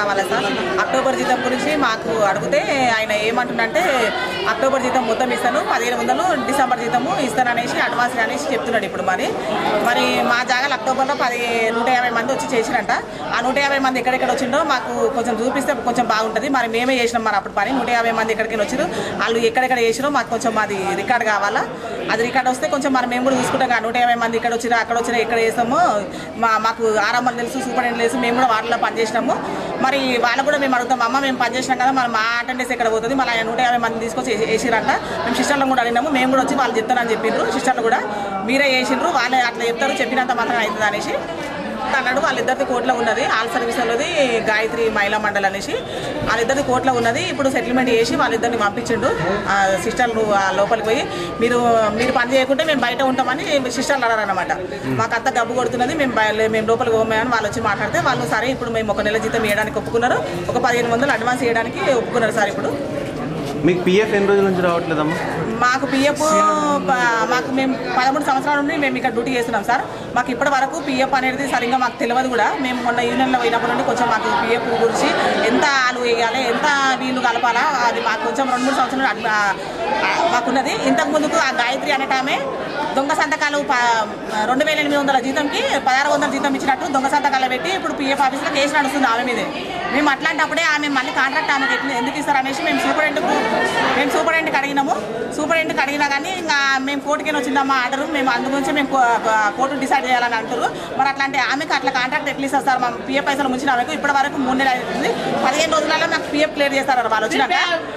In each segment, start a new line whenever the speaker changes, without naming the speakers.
కావాలి sir October జీతం గురించి మాకు అడిగితే ఆయన ఏమంటుండంటే అక్టోబర్ జీతం మొత్తం ఇస్తాను పదిహేను వందలు డిసెంబర్ జీతము ఇస్తాను అనేసి అడ్వాన్స్ అనేసి చెప్తున్నాడు ఇప్పుడు మరి మరి మా జాగాలు అక్టోబర్లో పది నూట యాభై మంది వచ్చి చేసిరంట ఆ నూట యాభై మంది ఎక్కడెక్కడ వచ్చిండో మాకు కొంచెం చూపిస్తే కొంచెం బాగుంటుంది మరి మేమే చేసినాం మరి అప్పుడు పని నూట యాభై మంది ఎక్కడికి వచ్చిరు వాళ్ళు ఎక్కడెక్కడ చేసిరో మాకు కొంచెం అది రికార్డ్ కావాలా అది రికార్డ్ వస్తే కొంచెం మరి మేము కూడా చూసుకుంటాం కదా, నూట యాభై మంది ఇక్కడ వచ్చిరా అక్కడ వచ్చినా ఎక్కడ చేస్తామో మా మాకు ఆరంభం తెలుసు సూపరింటెండెంట్ తెలుసు మేము కూడా వాటిలో పనిచేసినాము మరి వాళ్ళకు కూడా మేము అడుగుతాం అమ్మ మేము పనిచేసినాం కదా మరి మా అటెండెన్స్ ఎక్కడ పోతుంది మళ్ళీ ఆయన నూట యాభై మంది తీసుకొచ్చి వేసి- వేసిరంట మేము సిస్టర్లను కూడా అడిగినాము మేము కూడా వచ్చి వాళ్ళు చెప్తారని చెప్పిండ్రు సిస్టర్లు కూడా మీరే చేసిండ్రు వాళ్ళే అట్లా చెప్తారు చెప్పినంత మాత్రం అవుతుంది అనేసి అన్నాడు వాళ్ళిద్దరిది కోర్టులో ఉన్నది ఆల్ సర్వీస్ వాళ్ళది గాయత్రి మహిళా మండలి అనేసి వాళ్ళిద్దరిది కోర్టులో ఉన్నది ఇప్పుడు సెటిల్మెంట్ చేసి వాళ్ళిద్దరిని పంపించిండు ఆ సిస్టర్లు ఆ లోపలికి పోయి మీరు మీరు పని చేయకుంటే మేము బయట ఉంటామని సిస్టర్లు అన్నారనమాట మాకు అంత గబ్బు కొడుతున్నది మేము బయ- మేము లోపలికి పోమని వాళ్ళు వచ్చి మాట్లాడితే వాళ్ళు సరే ఇప్పుడు మేము ఒక నెల జీతం వేయడానికి ఒప్పుకున్నారు ఒక పదిహేను వందలు అడ్వాన్స్ వేయడానికి ఒప్పుకున్నారు సార్ ఇప్పుడు
మీకు పిఎఫ్ ఎన్ని రోజుల నుంచి రావట్లేదమ్మా
మాకు పిఎఫ్ మాకు మేము పదమూడు సంవత్సరాల నుండి మేము ఇక్కడ డ్యూటీ చేస్తున్నాం సార్ మాకు ఇప్పటి వరకు పిఎఫ్ అనేది సరిగ్గా మాకు తెలియదు కూడా మేము మొన్న యూనియన్లో పోయినప్పటి నుండి కొంచెం మాకు పిఎఫ్ గురించి ఎంత ఆలు వేయాలి ఎంత నీళ్లు కలపాలా అది మాకు కొంచెం రెండు మూడు సంవత్సరాలు అడ్మి- ఆ, ఆ, మాకున్నది ఇంతకు ముందుకు ఆ గాయత్రి అనేటామె దొంగ సంతకాలు ప- రెండు వేల ఎనిమిది వందల జీతంకి పదహారు వందల జీతం ఇచ్చినట్టు దొంగ సంతకాలు పెట్టి ఇప్పుడు పిఎఫ్ ఆఫీస్లో కేసు నడుస్తుంది ఆమె మీదే మేము అట్లాంటప్పుడే ఆమె మళ్ళీ కాంట్రాక్ట్ ఆమెకి ఎట్లా- ఎందుకు ఇస్తారు అనేసి మేము సూపరింటెండెంట్కు మేము సూపరింటెండెంట్కి అడిగినాము సూపరింటెండెంట్కి అడిగినా కానీ ఇంకా మేము కోర్టుకి వచ్చిందమ్మా ఆర్డర్ మేము అందు గురించి మేము కో- కోర్టు డిసైడ్ చేయాలని అంటారు మరి అట్లాంటి ఆమెకు అట్లా కాంట్రాక్ట్ ఎట్లా ఇస్తారు సార్ మా పిఎఫ్ పైసలు ముంచిన ఆమెకు ఇప్పటి వరకు మూడు నెలలు అవుతుంది పదిహేను రోజులలో మాకు పిఎఫ్ క్లియర్ చేస్తారు వాళ్ళు వచ్చినాక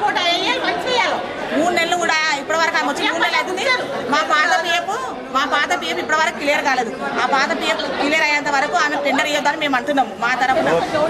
మూడు నెలలు కూడా ఇప్పటి వరకు ఆమె వచ్చి మూడు నెలలు అవుతుంది మా పాత పిఎఫ్ మా పాత పిఎఫ్ ఇప్పటి వరకు క్లియర్ కాలేదు ఆ పాత పిఎఫ్ క్లియర్ అయ్యేంత వరకు ఆమె టెండర్ ఇవ్వద్దని మేము అంటున్నాము మా తరఫున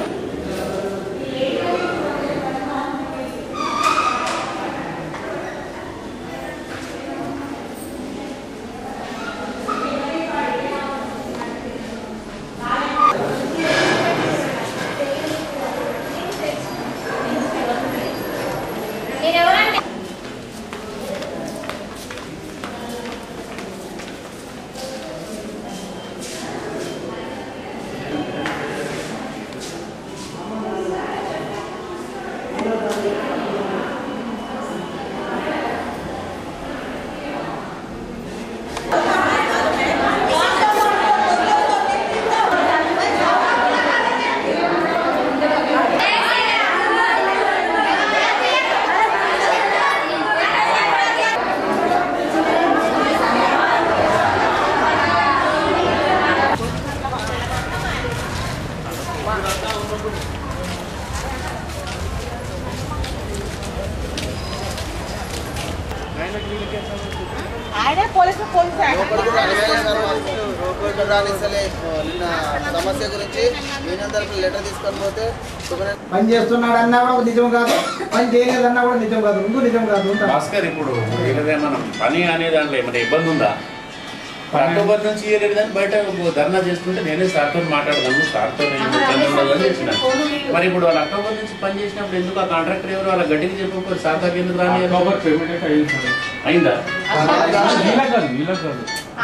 ఆయనే పోలీసు పోలీసు
రోడ్డు రానిస్తలే నిన్న సమస్య గురించి యూనియన్ తరఫున లెటర్ తీసుకొని పోతే సుబ్రహ్మణ్యం
పని చేస్తున్నాడు అన్నా కూడా నిజం కాదు పని చేయలేదన్నా కూడా నిజం కాదు ముందు నిజం కాదు ఉంటా.
భాస్కర్ ఇప్పుడు వీళ్ళదే మనం పని అనే దాంట్లో ఏమైనా ఇబ్బంది ఉందా అక్టోబర్ నుంచి ఇయ్యలేదు కానీ బయట ధర్నా చేస్తుంటే నేనే సార్తో మాట్లాడదాము సార్తో నేను ఇబ్బంది ఉండదని చెప్పిన మరి ఇప్పుడు వాళ్ళు అక్టోబర్ నుంచి పని చేసినప్పుడు ఎందుకు ఆ కాంట్రాక్టర్ ఎవరు వాళ్ళ గట్టికి చెప్పకపోతే సార్ దగ్గర ఎందుకు రాని
అక్టోబర్ పేమెంట్ అయితే అయింది సార్
అయిందా
వీళ్ళకి కాదు వీళ్ళకి కాదు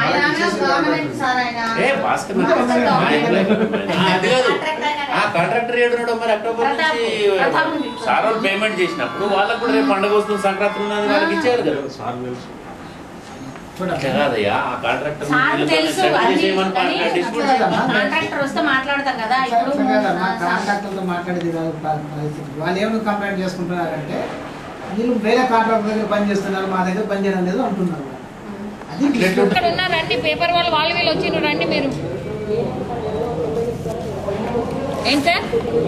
ఏ భాస్కర్ నాకు తెలుసు. ఆ, అది కాదు ఆ కాంట్రాక్టర్ ఏడున్నాడు మరి అక్టోబర్ నుంచి సార్ వాళ్ళు పేమెంట్ చేసినప్పుడు వాళ్ళకు కూడా రేపు పండుగ వస్తుంది సంక్రాంతి ఉన్నది వాళ్ళకి ఇచ్చారు కదా
సార్ తెలుసు
అట్లా కాదయ్యా ఆ కాంట్రాక్టర్
సార్ తెలుసు అన్ని కానీ
డిస్ప్యూట్
కాంట్రాక్టర్ వస్తే మాట్లాడతాం కదా ఇప్పుడు
అట్లా కాదమ్మా, కాంట్రాక్టర్తో మాట్లాడేది కాదు ప- పరిస్థితి వాళ్ళు ఏమైనా కంప్లైంట్ చేసుకుంటున్నారంటే వీళ్ళు వేరే కాంట్రాక్టర్ దగ్గర పని చేస్తున్నారు మా దగ్గర పని చేయడం లేదు అంటున్నారు అది dispute.
ఇక్కడ ఉన్న రండి పేపర్ వాళ్ళు వాళ్ళు వీళ్ళు వచ్చిండ్రు రండి మీరు ఏంటి సార్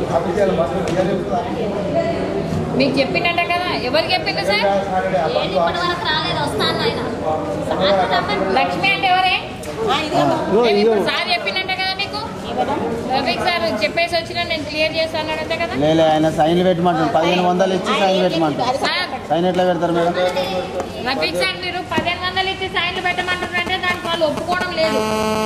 మీకు చెప్పిండట కదా ఎవరికి చెప్పిండు సార్
ఏంటి ఇప్పటి వరకు రాలేదు వస్తాను ఆయన
లక్ష్మి అంటే ఎవరే ఏమి ఇప్పుడు సార్ చెప్పిండంట కదా మీకు రఫీక్ సార్ చెప్పేసి వచ్చినా నేను క్లియర్ చేస్తానంటే కదా
లేలే ఆయన సైన్లు పెట్టమంటాడు పదిహేను వందలు ఇచ్చి సైన్ పెట్టమంటాడు
సార్
సైన్ ఎట్లా పెడతారు మేడం
రఫీక్ సార్ మీరు పదిహేను వందలు ఇచ్చి సైన్లు పెట్టమంటారంటే దానికి వాళ్ళు ఒప్పుకోవడం లేదు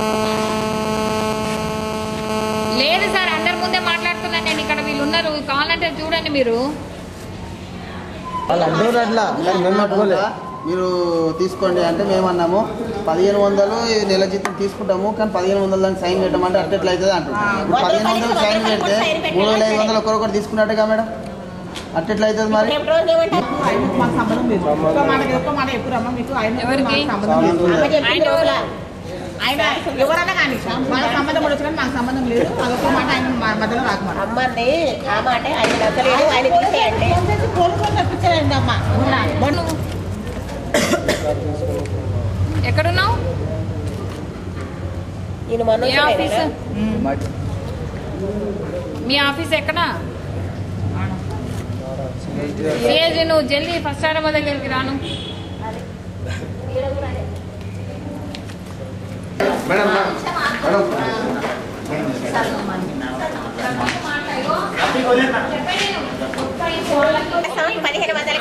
లేదు సార్ అందరి ముందే మాట్లాడుతున్నాను నేను ఇక్కడ వీళ్ళు ఉన్నారు కావాలంటే చూడండి మీరు
వాళ్ళు అడ్డూరు అట్లా కానీ మేము పట్టుకోలే మీరు తీసుకోండి అంటే మేమన్నాము పదిహేను వందలు ఈ నెల జీతం తీసుకుంటాము కానీ పదిహేను వందలు దానికి సైన్ పెట్టమంటే అట్ట ఎట్లా అవుతుంది అంటున్నాం ఇప్పుడు పదిహేను వందలు సైన్ పెడితే మూడు వేల ఐదు వందలు ఒక్కొక్కటి తీసుకున్నట్టుగా మేడం అట్ట ఎట్లా అవుతుంది మరి
ఆయనకు మాకు సంబంధం లేదు ఒక్క మాట ఒక్క మాట ఎప్పుడమ్మా మీకు ఆయన
ఎవరికి?
మాకు సంబంధం లేదు
ఆయన ఎవరు?
ఆయన ఎవరైనా కానీ వాళ్ళ సంబంధం కూడా వచ్చినా మాకు సంబంధం లేదు అదొక మాట ఆయన మా మధ్యలో రాకమాట
అమ్మంది ఆ మాట ఆయన నచ్చలేదు ఆయన తీసేయండి
పోలీసులు తప్పించారండి అమ్మ
నువ్వు ఎక్కడున్నావు
ఈయన మన
ఏ ఆఫీస్ మీ ఆఫీస్ ఎక్కడ సిఏజీ నువ్వు జల్దీ ఫస్ట్ ఆడమ దగ్గరికి రాను
మేడం మేడం
పదిహేను వందల